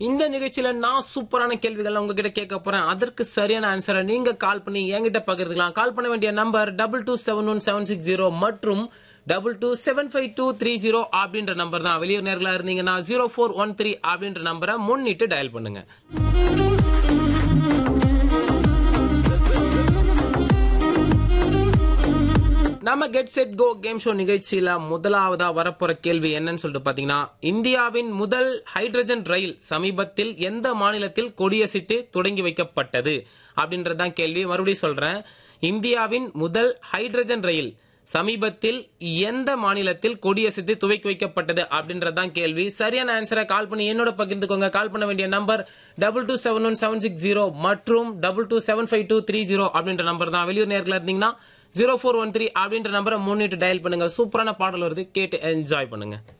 இந்த நிகழ்ச்சியில நான் சூப்பரான கேள்விகள் உங்ககிட்ட கேட்க போறேன் அதற்கு சரியான ஆன்சரை நீங்க கால் பண்ணி என்கிட்ட பகிர்ந்துக்கலாம் கால் பண்ண வேண்டிய number double two seven one seven six zero மற்றும் double two seven five two three zero அப்படின்ற நம்பர் தான் வெளியூர் நேர்களா இருந்தீங்கன்னா ஜீரோ ஃபோர் ஒன் த்ரீ அப்படின்ற நம்பரை முன்னிட்டு டயல் பண்ணுங்க நம்ம get set go game show நிகழ்ச்சியில முதலாவதா வரப்போற கேள்வி என்னன்னு சொல்லிட்டு பாத்தீங்கன்னா இந்தியாவின் முதல் ஹைட்ரஜன் ரயில் சமீபத்தில் எந்த மாநிலத்தில் கொடியசிட்டு தொடங்கி வைக்கப்பட்டது அப்படின்றதுதான் கேள்வி மறுபடியும் சொல்றேன் இந்தியாவின் முதல் ஹைட்ரஜன் ரயில் சமீபத்தில் எந்த மாநிலத்தில் கொடியசைத்து துவக்கி வைக்கப்பட்டது அப்படின்றதுதான் கேள்வி சரியான ஆன்சரை கால் பண்ணி என்னோட பகிர்ந்துக்கோங்க கால் பண்ண வேண்டிய number double two seven one seven six zero மற்றும் double two seven five two three zero அப்படின்ற நம்பர் தான் வெளியூர் நேரில் இருந்தீங்கன்னா ஜீரோ ஃபோர் ஒன் த்ரீ அப்படின்ற நம்பரை முன்னிட்டு டயல் பண்ணுங்க சூப்பரான பாடல் வருது கேட்டு என்ஜாய் பண்ணுங்க